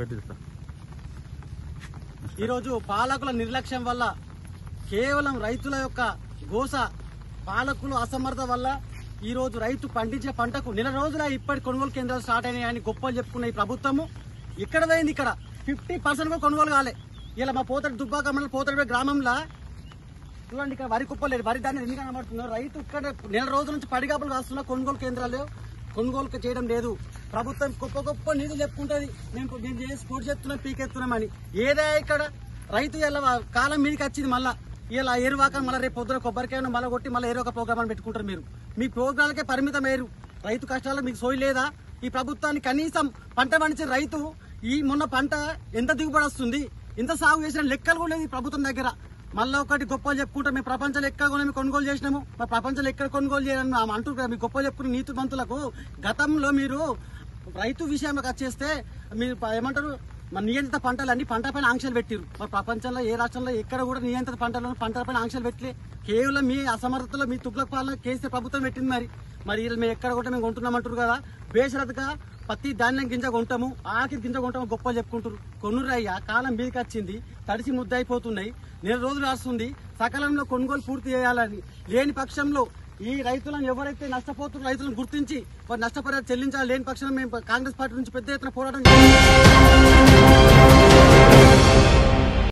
తెలుసా ఈరోజు పాలకుల నిర్లక్ష్యం వల్ల కేవలం రైతుల యొక్క గోస పాలకులు అసమర్థత వల్ల ఈ రోజు రైతు పండించే పంటకు నెల రోజుల ఇప్పటి కొనుగోలు కేంద్రాలు స్టార్ట్ అయినాయని గొప్పలు చెప్పుకున్న ఈ ప్రభుత్వము ఇక్కడ పోయింది ఇక్కడ ఫిఫ్టీ పర్సెంట్ కూడా కొనుగోలు కాలే ఇలా మా పోతడి దుబ్బాక మండలం పోతడి గ్రామంలో చూడండి ఇక్కడ వరి కుప్ప లేదు వరి ధాన్యం ఎందుకు కనబడుతుందో రైతు ఇక్కడ నెల రోజుల నుంచి పడిగాపులు కాస్తున్న కొనుగోలు కేంద్రాలు కొనుగోలు చేయడం లేదు ప్రభుత్వం గొప్ప గొప్ప నిధులు చెప్పుకుంటది మేము నేను చేసి పోటీ చేస్తున్నాం పీకెత్తున్నామని ఏదే ఇక్కడ రైతు ఇలా కాలం మీదకి వచ్చింది మళ్ళా ఇలా ఏరువాక మళ్ళీ రేపు పొద్దున కొబ్బరికాయను మళ్ళీ కొట్టి మళ్ళీ ఏరో ఒక ప్రోగ్రామ్ అని పెట్టుకుంటారు మీరు మీ ప్రోగ్రాలకే పరిమితం అయ్యారు రైతు కష్టాలు మీకు సోయి లేదా ఈ ప్రభుత్వాన్ని కనీసం పంట పండించిన రైతు ఈ మొన్న పంట ఎంత దిగుబడి వస్తుంది ఇంత సాగు చేసిన లెక్కలు కూడా లేదు ఈ ప్రభుత్వం దగ్గర మళ్ళీ ఒకటి గొప్పలు చెప్పుకుంటాం మేము ప్రపంచంలో ఎక్కడ కూడా మేము కొనుగోలు చేసినాము మా ప్రపంచంలో ఎక్కడ కొనుగోలు చేయాలని ఆమె అంటారు కదా, మీ గొప్పలు చెప్పుకునే నీతి మంతులకు గతంలో మీరు రైతు విషయంలోకి వచ్చేస్తే మీరు ప- ఏమంటారు మన నియంత్రిత పంటలు అన్ని పంట పైన ఆంక్షలు పెట్టిరు మరి ప్రపంచంలో ఏ రాష్ట్రంలో ఎక్కడ కూడా నియంత్రిత పంటలను పంటల పైన ఆంక్షలు పెట్టలే కేవలం మీ అసమర్థతలో మీ తుగ్లక్ పాలన కేసీఆర్ ప్రభుత్వం పెట్టింది మరి మరి వీళ్ళు మేము ఎక్కడ కూడా మేము కొంటున్నామంటారు కదా బేషరతుగా ప్రతి ధాన్యం గింజ కొంటాము ఆఖరి గింజ కొంటాము గొప్పలు చెప్పుకుంటారు కొనురయ్య కాలం మీదకి వచ్చింది తడిసి ముద్ద అయిపోతున్నాయి నెల రోజులు రాస్తుంది సకాలంలో కొనుగోలు పూర్తి చేయాలని లేని పక్షంలో ఈ రైతులను ఎవరైతే నష్టపోతున్న రైతులను గుర్తించి వారు నష్టపరిహారం చెల్లించాలి లేని పక్షంలో మేము కాంగ్రెస్ పార్టీ నుంచి పెద్ద ఎత్తున పోరాటం చేస్తాం.